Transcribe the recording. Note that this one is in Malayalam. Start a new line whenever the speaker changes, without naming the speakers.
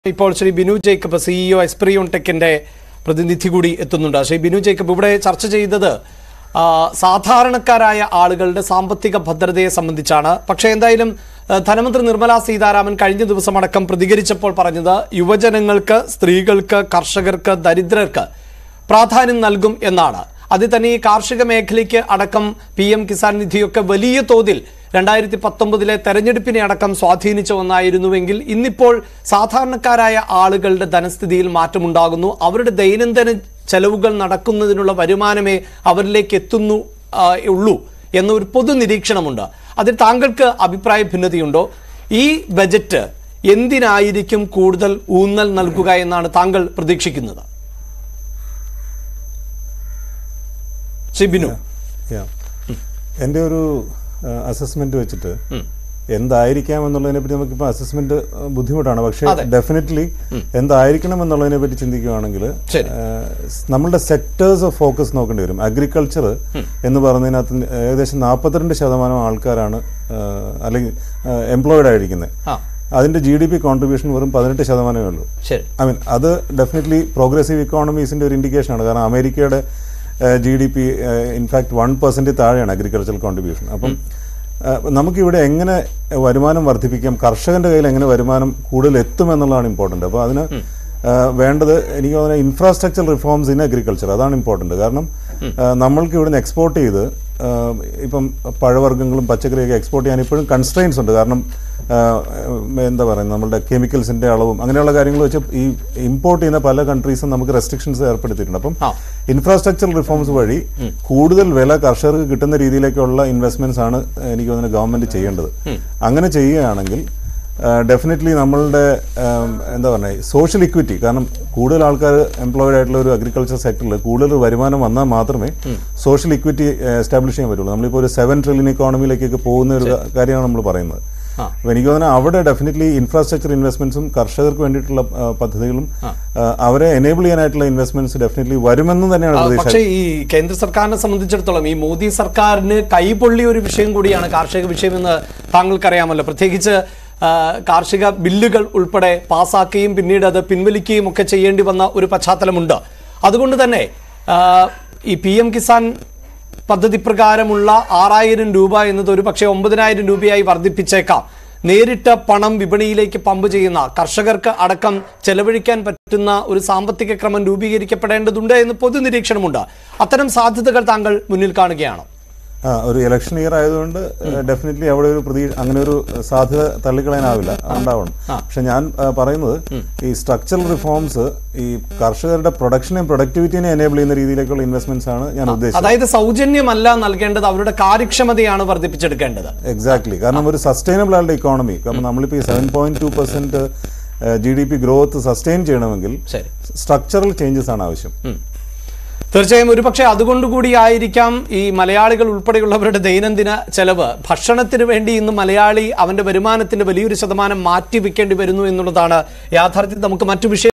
ഇപ്പോൾ ശ്രീ ബിനു ജേക്കബ് സിഇഒ എസ്പ്രിയോൺ ടെക്കിന്റെ പ്രതിനിധി കൂടി എത്തുന്നുണ്ട് ശ്രീ ബിനു ജേക്കബ് ഇവിടെ ചർച്ച ചെയ്തത് ആ, സാധാരണക്കാരായ ആളുകളുടെ സാമ്പത്തിക ഭദ്രതയെ സംബന്ധിച്ചാണ് പക്ഷേ എന്തായാലും ആ, ധനമന്ത്രി നിർമ്മലാ സീതാരാമൻ കഴിഞ്ഞ ദിവസം അടക്കം പ്രതികരിച്ചപ്പോൾ പറഞ്ഞത് യുവജനങ്ങൾക്ക് സ്ത്രീകൾക്ക് കർഷകർക്ക് ദരിദ്രർക്ക് പ്രാധാന്യം നൽകും എന്നാണ് അതിൽ തന്നെ ഈ കാർഷിക മേഖലയ്ക്ക് അടക്കം പി എം കിസാൻ നിധിയൊക്കെ വലിയ തോതിൽ രണ്ടായിരത്തി പത്തൊമ്പതിലെ തെരഞ്ഞെടുപ്പിനെ അടക്കം സ്വാധീനിച്ച ഒന്നായിരുന്നുവെങ്കിൽ ഇന്നിപ്പോൾ സാധാരണക്കാരായ ആളുകളുടെ ധനസ്ഥിതിയിൽ മാറ്റമുണ്ടാകുന്നു അവരുടെ ദൈനംദിന ചെലവുകൾ നടക്കുന്നതിനുള്ള വരുമാനമേ അവരിലേക്ക് എത്തുന്നു ആ, ഉള്ളൂ എന്നൊരു പൊതു നിരീക്ഷണമുണ്ട് അതിൽ താങ്കൾക്ക് അഭിപ്രായ ഭിന്നതയുണ്ടോ ഈ ബജറ്റ് എന്തിനായിരിക്കും കൂടുതൽ ഊന്നൽ നൽകുക എന്നാണ് താങ്കൾ പ്രതീക്ഷിക്കുന്നത് ശ്രീ ബിനു
Yeah. എൻ്റെ ഒരു അസസ്മെന്റ് വെച്ചിട്ട് എന്തായിരിക്കാം എന്നുള്ളതിനെ പറ്റി നമുക്കിപ്പോൾ അസസ്മെന്റ് ബുദ്ധിമുട്ടാണ് പക്ഷേ
അതെ.
ഡെഫിനറ്റ്ലി എന്തായിരിക്കണം എന്നുള്ളതിനെ പറ്റി ചിന്തിക്കുകയാണെങ്കിൽ
ശരി.
നമ്മളുടെ സെക്ടേഴ്സ് ഓഫ് ഫോക്കസ് നോക്കേണ്ടി വരും അഗ്രികൾച്ചർ എന്ന് പറയുന്നതിനകത്ത് ഏകദേശം നാൽപ്പത്തിരണ്ട് ശതമാനം ആൾക്കാരാണ് ആ, അല്ലെങ്കിൽ എംപ്ലോയിഡ് ആയിരിക്കുന്നത്
ആ
അതിന്റെ ജി ഡി പി കോൺട്രിബ്യൂഷൻ വെറും പതിനെട്ട് ശതമാനമേ ഉള്ളൂ
ശരി
ഐ മീൻ അത് ഡെഫിനറ്റ്ലി പ്രോഗ്രസീവ് ഇക്കോണമീസിന്റെ ഒരു ഇൻഡിക്കേഷൻ ആണ് കാരണം അമേരിക്കയുടെ G D P in fact one percent താഴെയാണ് അഗ്രികൾച്ചറൽ കോൺട്രിബ്യൂഷൻ അപ്പം ഏഹ്, നമുക്കിവിടെ എങ്ങനെ വരുമാനം വർദ്ധിപ്പിക്കാം കർഷകന്റെ കയ്യിൽ എങ്ങനെ വരുമാനം കൂടുതൽ എത്തും എന്നുള്ളതാണ് ഇമ്പോർട്ടന്റ് അപ്പോൾ അതിന് ഏഹ്, വേണ്ടത് എനിക്ക് തോന്നുന്നത് ഇൻഫ്രാസ്ട്രക്ചർ റിഫോംസ് ഇൻ അഗ്രികൾച്ചർ അതാണ് ഇമ്പോർട്ടന്റ് കാരണം ഏഹ്, നമ്മൾക്ക് ഇവിടുന്ന് എക്സ്പോർട്ട് ചെയ്ത് ഏഹ്, ഇപ്പം പഴവർഗ്ഗങ്ങളും പച്ചക്കറിയൊക്കെ എക്സ്പോർട്ട് ചെയ്യാൻ ഇപ്പോഴും കൺസ്ട്രെയിൻസ് ഉണ്ട് കാരണം ഏഹ്, എന്താ പറയുന്നത് നമ്മുടെ കെമിക്കൽസിന്റെ അളവും അങ്ങനെയുള്ള കാര്യങ്ങൾ വെച്ച് ഈ ഇമ്പോർട്ട് ചെയ്യുന്ന പല കൺട്രീസും നമുക്ക് റെസ്ട്രിക്ഷൻസ് ഏർപ്പെടുത്തിയിട്ടുണ്ട് അപ്പം
ആ.
ഇൻഫ്രാസ്ട്രക്ചർ റിഫോംസ് വഴി കൂടുതൽ വില കർഷകർക്ക് കിട്ടുന്ന രീതിയിലേക്കുള്ള ഇൻവെസ്റ്റ്മെന്റ്സ് ആണ് എനിക്ക് തോന്നുന്നത് ഗവൺമെന്റ് ചെയ്യേണ്ടത് അങ്ങനെ ചെയ്യുകയാണെങ്കിൽ ഡെഫിനറ്റ്ലി നമ്മളുടെ ഉം, എന്താ പറയുക സോഷ്യൽ ഇക്വിറ്റി കാരണം കൂടുതൽ ആൾക്കാർ എംപ്ലോയിഡ് ആയിട്ടുള്ള ഒരു അഗ്രികൾച്ചർ സെക്ടറിൽ കൂടുതൽ വരുമാനം വന്നാൽ മാത്രമേ സോഷ്യൽ ഇക്വിറ്റി എസ്റ്റാബ്ലിഷ് ചെയ്യാൻ പറ്റുള്ളൂ നമ്മളിപ്പോൾ ഒരു സെവൻ ട്രില്യൺ ഇക്കോണമിയിലേക്കൊക്കെ പോകുന്ന ഒരു കാര്യമാണ് നമ്മൾ പറയുന്നത്
ആ.
അപ്പൊ എനിക്ക് തോന്നുന്നത് അവിടെ ഡെഫിനറ്റ്ലി ഇൻഫ്രാസ്ട്രക്ചർ ഇൻവെസ്റ്റ്മെന്റ്സും കർഷകർക്ക് വേണ്ടിയിട്ടുള്ള ആ, പദ്ധതികളും ആ, അവരെ എനേബിൾ ചെയ്യാനായിട്ടുള്ള ഇൻവെസ്റ്റ്മെന്റ്സ് ഡെഫിനറ്റ്ലി വരുമെന്ന് തന്നെയാണ്
ആ,
പ്രതീക്ഷ
പക്ഷേ ഈ കേന്ദ്ര സർക്കാരിനെ സംബന്ധിച്ചിടത്തോളം ഈ മോദി സർക്കാരിന് കൈപൊള്ളിയ ഒരു വിഷയം കൂടിയാണ് കാർഷിക വിഷയമെന്ന് താങ്കൾക്കറിയാമല്ലോ പ്രത്യേകിച്ച് ആ, കാർഷിക ബില്ലുകൾ ഉൾപ്പെടെ പാസാക്കുകയും പിന്നീട് അത് പിൻവലിക്കുകയും ഒക്കെ ചെയ്യേണ്ടി വന്ന ഒരു പശ്ചാത്തലമുണ്ട് അതുകൊണ്ട് തന്നെ ആ, ഈ പി എം കിസാൻ പദ്ധതി പ്രകാരമുള്ള ആറായിരം രൂപ എന്നത് ഒരു പക്ഷേ ഒമ്പതിനായിരം രൂപയായി വർദ്ധിപ്പിച്ചേക്കാം നേരിട്ട് പണം വിപണിയിലേക്ക് പമ്പ് ചെയ്യുന്ന കർഷകർക്ക് അടക്കം ചെലവഴിക്കാൻ പറ്റുന്ന ഒരു സാമ്പത്തിക ക്രമം രൂപീകരിക്കപ്പെടേണ്ടതുണ്ട് എന്ന് പൊതു നിരീക്ഷണമുണ്ട് അത്തരം സാധ്യതകൾ താങ്കൾ മുന്നിൽ കാണുകയാണോ
ആ ഒരു ഇലക്ഷൻ ഇയർ ആയതുകൊണ്ട് ഡെഫിനറ്റ്ലി അവിടെ ഒരു പ്രതീ അങ്ങനെ ഒരു സാധ്യത തള്ളിക്കളയാനാവില്ല ഉണ്ടാവണം പക്ഷെ ഞാൻ ആ, പറയുന്നത് ഈ സ്ട്രക്ചറൽ റിഫോംസ് ഈ കർഷകരുടെ പ്രൊഡക്ഷനെയും പ്രൊഡക്ടിവിറ്റിനെ എനേബിൾ ചെയ്യുന്ന രീതിയിലേക്കുള്ള ഇൻവെസ്റ്റ്മെന്റ്സ് ആണ് ഞാൻ ഉദ്ദേശിച്ചത്
അതായത് സൗജന്യമല്ല നൽകേണ്ടത് അവരുടെ കാര്യക്ഷമതയാണ് വർദ്ധിപ്പിച്ചെടുക്കേണ്ടത്
എക്സാക്ട്ലി കാരണം ഒരു സസ്റ്റൈനബിൾ ആയിട്ടുള്ള ഇക്കോണമി കാരണം നമ്മളിപ്പോൾ ഈ seven point two percent G D P growth sustain ചെയ്യണമെങ്കിൽ
ശരി
സ്ട്രക്ചറൽ ചേഞ്ചസ് ആണ് ആവശ്യം
തീർച്ചയായും ഒരുപക്ഷെ അതുകൊണ്ടുകൂടി ആയിരിക്കാം ഈ മലയാളികൾ ഉൾപ്പെടെയുള്ളവരുടെ ദൈനംദിന ചെലവ് ഭക്ഷണത്തിന് വേണ്ടി ഇന്ന് മലയാളി അവന്റെ വരുമാനത്തിന്റെ വലിയൊരു ശതമാനം മാറ്റി വെക്കേണ്ടി വരുന്നു എന്നുള്ളതാണ് യാഥാർത്ഥ്യം നമുക്ക് മറ്റു വിഷയം